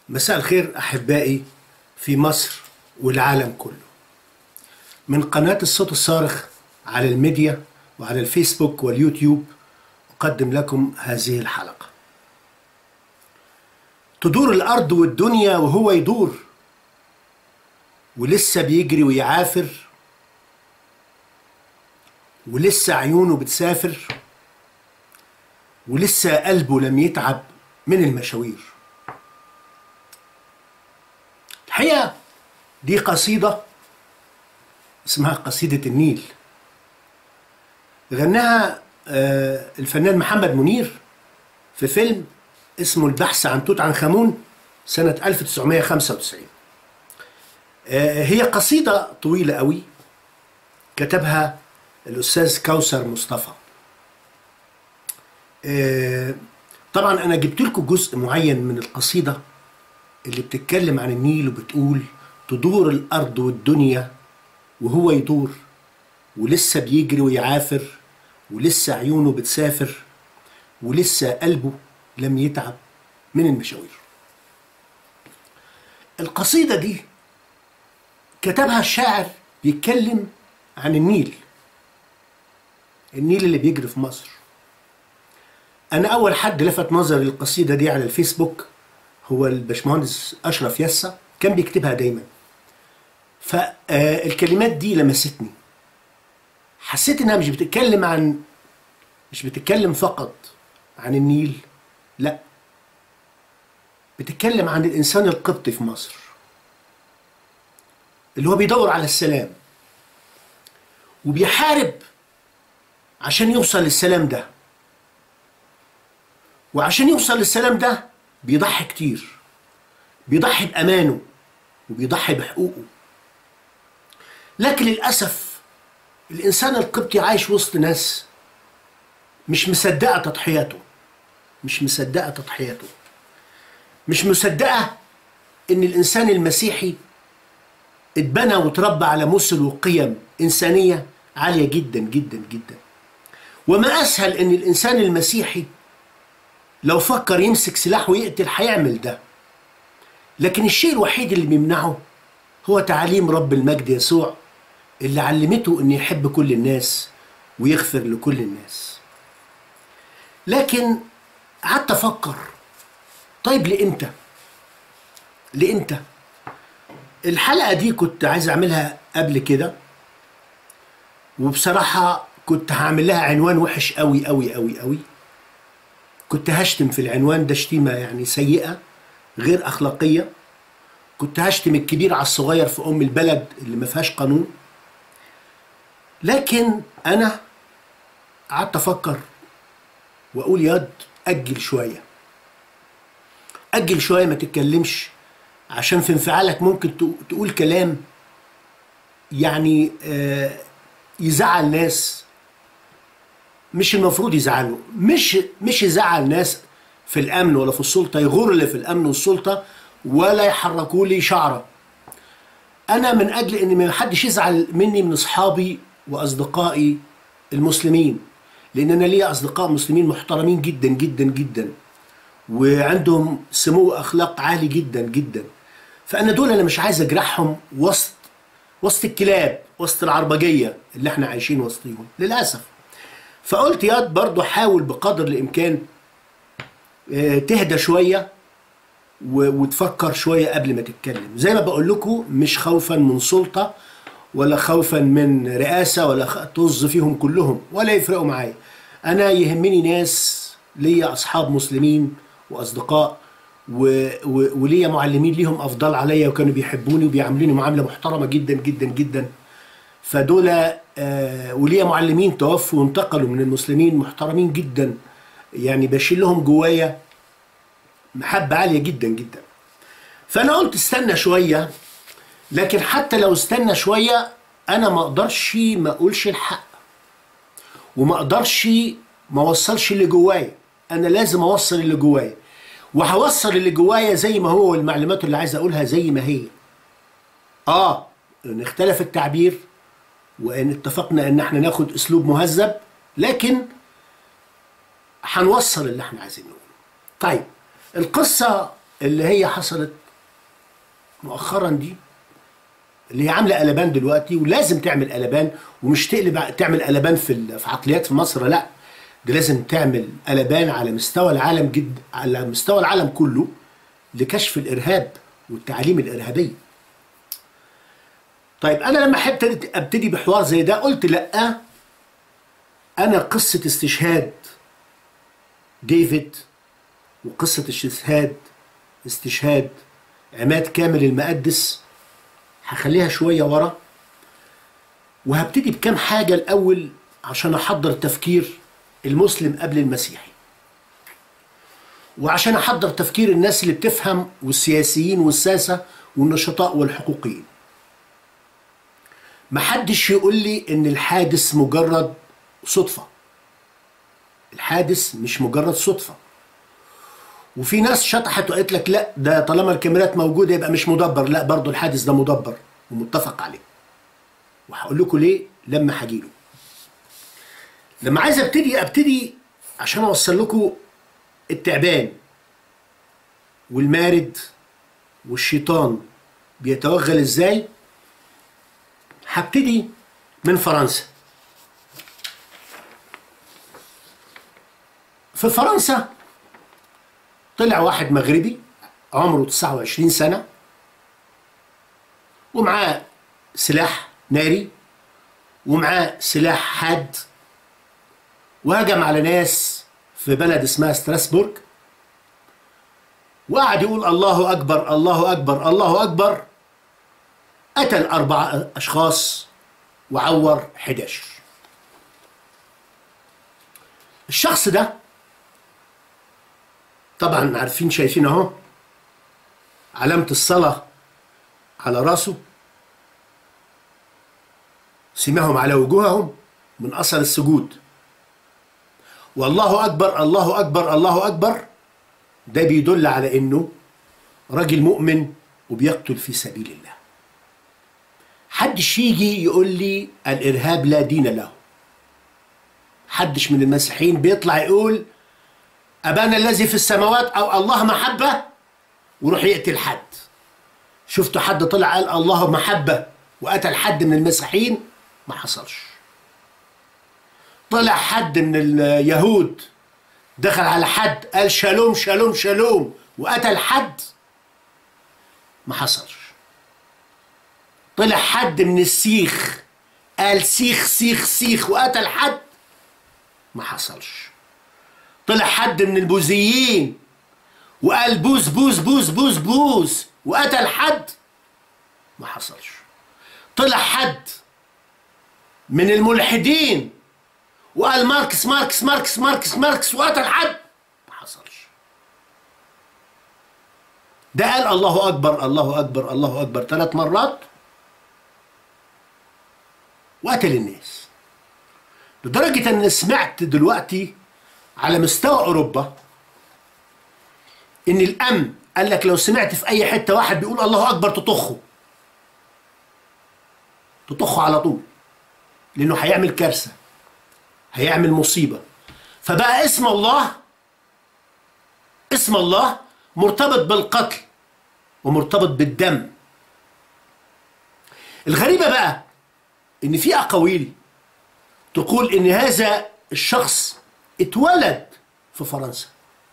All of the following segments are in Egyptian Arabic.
مساء الخير أحبائي في مصر والعالم كله من قناة الصوت الصارخ على الميديا وعلى الفيسبوك واليوتيوب أقدم لكم هذه الحلقة تدور الأرض والدنيا وهو يدور ولسه بيجري ويعافر ولسه عيونه بتسافر ولسه قلبه لم يتعب من المشاوير الحقيقة دي قصيدة اسمها قصيدة النيل غناها آه، الفنان محمد منير في فيلم اسمه البحث عن توت عنخ آمون سنة 1995 آه، هي قصيدة طويلة قوي كتبها الأستاذ كوثر مصطفى آه، طبعا أنا جبت لكم جزء معين من القصيدة اللي بتتكلم عن النيل وبتقول تدور الأرض والدنيا وهو يدور ولسه بيجري ويعافر ولسه عيونه بتسافر ولسه قلبه لم يتعب من المشاوير القصيدة دي كتبها الشاعر بيتكلم عن النيل النيل اللي بيجري في مصر أنا أول حد لفت نظري القصيدة دي على الفيسبوك هو الباشمهندس أشرف يسا كان بيكتبها دايما فالكلمات دي لمستني حسيت انها مش بتتكلم عن مش بتتكلم فقط عن النيل لا بتتكلم عن الانسان القبطي في مصر اللي هو بيدور على السلام وبيحارب عشان يوصل للسلام ده وعشان يوصل للسلام ده بيضحي كتير بيضحي بأمانه وبيضحي بحقوقه لكن للأسف الإنسان القبطي عايش وسط ناس مش مصدقة تضحياته مش مصدقة تضحياته مش مصدقة إن الإنسان المسيحي اتبنى وتربى على مثل وقيم إنسانية عالية جدا جدا جدا وما أسهل إن الإنسان المسيحي لو فكر يمسك سلاح ويقتل هيعمل ده لكن الشيء الوحيد اللي بيمنعه هو تعاليم رب المجد يسوع اللي علمته انه يحب كل الناس ويغفر لكل الناس لكن قعدت افكر طيب لامتى لامتى الحلقه دي كنت عايز اعملها قبل كده وبصراحه كنت هعمل لها عنوان وحش قوي قوي قوي قوي كنت هشتم في العنوان ده شتيمه يعني سيئه غير اخلاقيه كنت هشتم الكبير على الصغير في ام البلد اللي ما فيهاش قانون لكن انا قعدت افكر واقول ياد اجل شويه اجل شويه ما تتكلمش عشان في انفعالك ممكن تقول كلام يعني آه يزعل ناس مش المفروض يزعلوا مش مش يزعل ناس في الامن ولا في السلطه يغر اللي في الامن والسلطه ولا يحركوا لي شعره انا من اجل ان ما حدش يزعل مني من اصحابي واصدقائي المسلمين لان انا ليا اصدقاء مسلمين محترمين جدا جدا جدا وعندهم سمو اخلاق عالي جدا جدا فانا دول انا مش عايز اجرحهم وسط وسط الكلاب وسط العربجيه اللي احنا عايشين وسطيهم للاسف فقلت ياد برضو حاول بقدر الامكان تهدى شويه وتفكر شويه قبل ما تتكلم زي ما بقول لكم مش خوفا من سلطه ولا خوفا من رئاسه ولا طز فيهم كلهم ولا يفرقوا معايا انا يهمني ناس ليا اصحاب مسلمين واصدقاء و... و... وليا معلمين ليهم افضل عليا وكانوا بيحبوني وبيعاملوني معامله محترمه جدا جدا جدا فدول آه وليا معلمين توفوا وانتقلوا من المسلمين محترمين جدا يعني بشيل لهم جوايا محبه عاليه جدا جدا فانا قلت استنى شويه لكن حتى لو استنى شويه انا ما اقدرش ما اقولش الحق وما اقدرش ما اوصلش اللي جوايا انا لازم اوصل اللي جوايا وهوصل اللي جوايا زي ما هو والمعلومات اللي عايز اقولها زي ما هي اه ان اختلف التعبير وان اتفقنا ان احنا ناخد اسلوب مهذب لكن هنوصل اللي احنا عايزين نقوله طيب القصة اللي هي حصلت مؤخرا دي اللي هي عامله قلبان دلوقتي ولازم تعمل قلبان ومش تقلب تعمل قلبان في ال- في عقليات في مصر لا دي لازم تعمل قلبان على مستوى العالم جد على مستوى العالم كله لكشف الارهاب والتعاليم الارهابيه. طيب انا لما احب ابتدي- ابتدي بحوار زي ده قلت لا انا قصه استشهاد ديفيد وقصه استشهاد استشهاد عماد كامل المقدس هخليها شويه ورا وهبتدي بكام حاجه الاول عشان احضر تفكير المسلم قبل المسيحي وعشان احضر تفكير الناس اللي بتفهم والسياسيين والساسه والنشطاء والحقوقيين محدش يقول لي ان الحادث مجرد صدفه الحادث مش مجرد صدفه وفي ناس شطحت وقالت لك لا ده طالما الكاميرات موجوده يبقى مش مدبر لا برضو الحادث ده مدبر ومتفق عليه وهقول لكم ليه لما هجيله لما عايز ابتدي ابتدي عشان اوصل لكم التعبان والمارد والشيطان بيتوغل ازاي هبتدي من فرنسا في فرنسا طلع واحد مغربي عمره 29 سنة ومعاه سلاح ناري ومعاه سلاح حاد وهجم على ناس في بلد اسمها ستراسبورغ وقعد يقول الله أكبر الله أكبر الله أكبر قتل أربع أشخاص وعور 11 الشخص ده طبعا عارفين شايفين اهو علامة الصلاة على راسه سماهم على وجوههم من أثر السجود والله أكبر الله أكبر الله أكبر ده بيدل على إنه راجل مؤمن وبيقتل في سبيل الله حدش يجي يقول لي الإرهاب لا دين له حدش من المسيحيين بيطلع يقول أبانا الذي في السماوات أو الله محبة ويروح يقتل حد شفتوا حد طلع قال الله محبة وقتل حد من المسيحيين ما حصلش طلع حد من اليهود دخل على حد قال شالوم شالوم شالوم وقتل حد ما حصلش طلع حد من السيخ قال سيخ سيخ سيخ وقتل حد ما حصلش طلع حد من البوذيين وقال بوز بوز بوز بوز بوز وقتل حد ما حصلش طلع حد من الملحدين وقال ماركس ماركس ماركس ماركس ماركس وقتل حد ما حصلش ده قال الله اكبر الله اكبر الله اكبر ثلاث مرات وقتل الناس لدرجة ان سمعت دلوقتي على مستوى اوروبا ان الامن قال لك لو سمعت في اي حته واحد بيقول الله اكبر تطخه تطخه على طول لانه هيعمل كارثه هيعمل مصيبه فبقى اسم الله اسم الله مرتبط بالقتل ومرتبط بالدم الغريبه بقى ان في اقاويل تقول ان هذا الشخص اتولد في فرنسا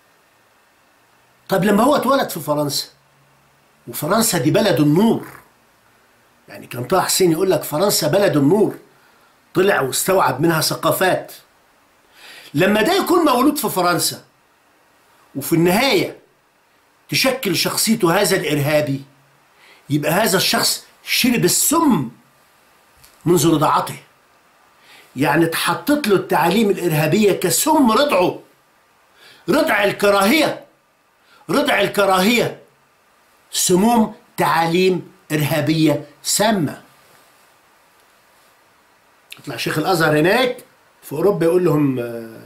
طب لما هو اتولد في فرنسا وفرنسا دي بلد النور يعني كان طه حسين يقول لك فرنسا بلد النور طلع واستوعب منها ثقافات لما ده يكون مولود في فرنسا وفي النهاية تشكل شخصيته هذا الإرهابي يبقى هذا الشخص شرب السم منذ رضاعته يعني اتحطت له التعاليم الإرهابية كسم رضعه رضع الكراهية رضع الكراهية سموم تعاليم إرهابية سامة يطلع شيخ الأزهر هناك في أوروبا يقول لهم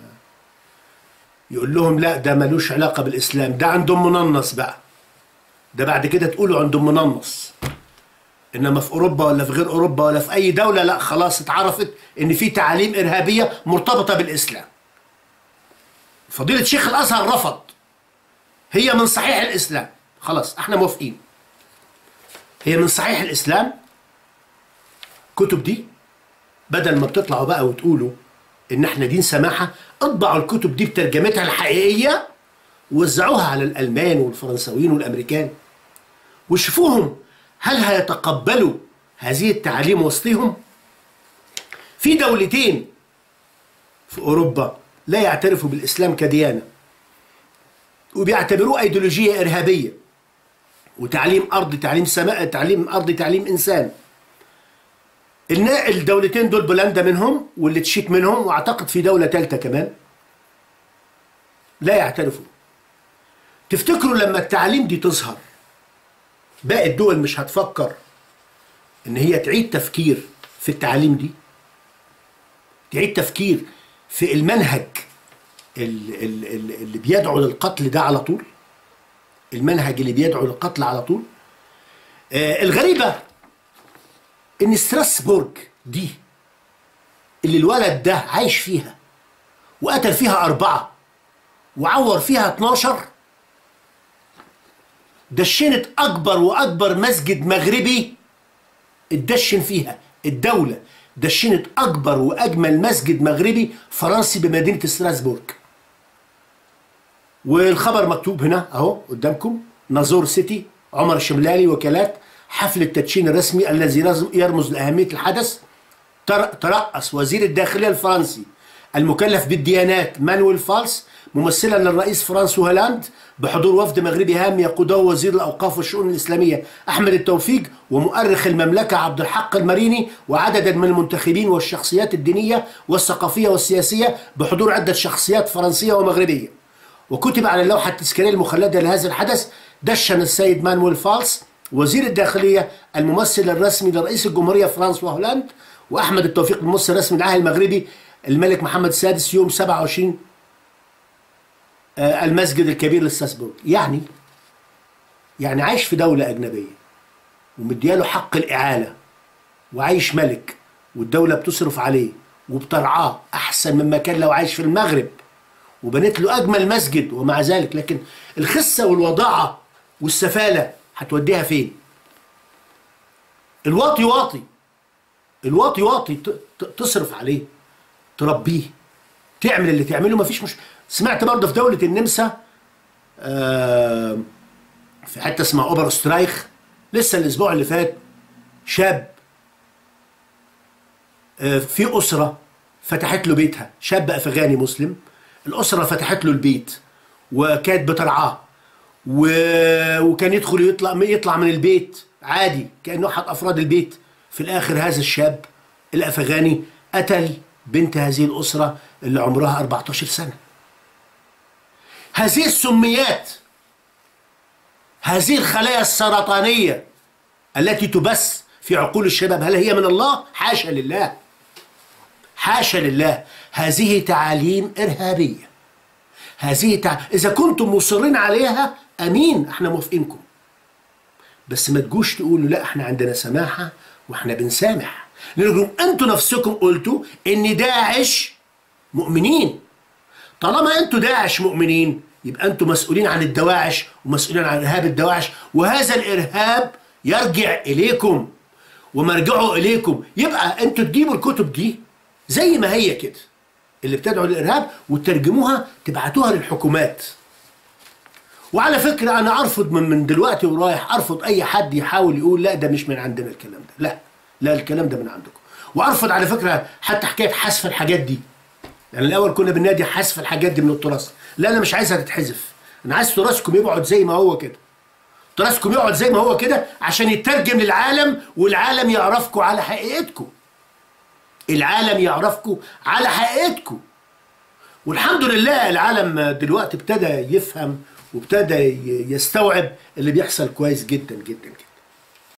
يقول لهم لا ده ملوش علاقة بالإسلام ده عندهم مننص بقى ده بعد كده تقولوا عندهم مننص انما في اوروبا ولا في غير اوروبا ولا في اي دوله لا خلاص اتعرفت ان في تعاليم ارهابيه مرتبطه بالاسلام فضيله شيخ الازهر رفض هي من صحيح الاسلام خلاص احنا موافقين هي من صحيح الاسلام كتب دي بدل ما بتطلعوا بقى وتقولوا ان احنا دين سماحه اطبعوا الكتب دي بترجمتها الحقيقيه ووزعوها على الالمان والفرنساويين والامريكان وشوفوهم هل هيتقبلوا هذه التعاليم وسطهم في دولتين في اوروبا لا يعترفوا بالاسلام كديانه وبيعتبروه ايديولوجيه ارهابيه وتعليم ارض تعليم سماء تعليم ارض تعليم انسان النا- الدولتين دول بولندا منهم واللي تشيك منهم واعتقد في دوله ثالثه كمان لا يعترفوا تفتكروا لما التعاليم دي تظهر باقي الدول مش هتفكر ان هي تعيد تفكير في التعاليم دي تعيد تفكير في المنهج ال- ال- ال- اللي بيدعو للقتل ده على طول المنهج اللي بيدعو للقتل على طول آه الغريبة ان ستراسبورج دي اللي الولد ده عايش فيها وقتل فيها أربعة وعور فيها 12 دشنت أكبر وأكبر مسجد مغربي اتدشن فيها الدولة دشنت أكبر وأجمل مسجد مغربي فرنسي بمدينة ستراسبورغ والخبر مكتوب هنا أهو قدامكم نازور سيتي عمر الشملالي وكالات حفل التدشين الرسمي الذي رز- يرمز لأهمية الحدث تر- ترأس وزير الداخلية الفرنسي المكلف بالديانات مانويل فالس ممثلا للرئيس فرانسو هولاند بحضور وفد مغربي هام يقوده وزير الاوقاف والشؤون الاسلاميه احمد التوفيق ومؤرخ المملكه عبد الحق المريني وعددا من المنتخبين والشخصيات الدينيه والثقافيه والسياسيه بحضور عده شخصيات فرنسيه ومغربيه. وكتب على اللوحه التذكاريه المخلده لهذا الحدث دشن السيد مانويل فالس وزير الداخليه الممثل الرسمي لرئيس الجمهوريه فرانسوا هولاند واحمد التوفيق الممثل الرسمي للعهد المغربي الملك محمد السادس يوم 27 آه، المسجد الكبير لستراسبورغ يعني يعني عايش في دولة أجنبية ومدياله حق الإعالة وعايش ملك والدولة بتصرف عليه وبترعاه أحسن مما كان لو عايش في المغرب وبنت له أجمل مسجد ومع ذلك لكن الخسة والوضاعة والسفالة هتوديها فين؟ الواطي واطي الواطي واطي ت- ت- تصرف عليه تربيه تعمل اللي تعمله مفيش مش سمعت برضه في دولة النمسا آه، في حتة اسمها اوبر سترايخ لسه الاسبوع اللي فات شاب آه، في أسرة فتحت له بيتها شاب أفغاني مسلم الأسرة فتحت له البيت وكانت بترعاه و... وكان يدخل يطلع يطلع من البيت عادي كأنه أحد أفراد البيت في الآخر هذا الشاب الأفغاني قتل بنت هذه الأسرة اللي عمرها 14 سنة هذه السميات هذه الخلايا السرطانية التي تبث في عقول الشباب هل هي من الله؟ حاشا لله حاشا لله هذه تعاليم إرهابية هذه تع... إذا كنتم مصرين عليها أمين احنا موافقينكم بس ما تجوش تقولوا لا احنا عندنا سماحة واحنا بنسامح لأنكم انتوا نفسكم قلتوا ان داعش مؤمنين طالما انتوا داعش مؤمنين يبقى انتوا مسؤولين عن الدواعش ومسؤولين عن ارهاب الدواعش وهذا الارهاب يرجع اليكم ومرجعه اليكم يبقى انتوا تجيبوا الكتب دي زي ما هي كده اللي بتدعو للارهاب وترجموها تبعتوها للحكومات وعلى فكره انا ارفض من من دلوقتي ورايح ارفض اي حد يحاول يقول لا ده مش من عندنا الكلام ده لا لا الكلام ده من عندكم وارفض على فكره حتى حكايه حذف الحاجات دي يعني الاول كنا بننادي حذف الحاجات دي من التراث لا انا مش عايزها تتحذف انا عايز تراثكم يقعد زي ما هو كده تراثكم يقعد زي ما هو كده عشان يترجم للعالم والعالم يعرفكم على حقيقتكم العالم يعرفكم على حقيقتكم والحمد لله العالم دلوقتي ابتدى يفهم وابتدى ي- يستوعب اللي بيحصل كويس جدا جدا جدا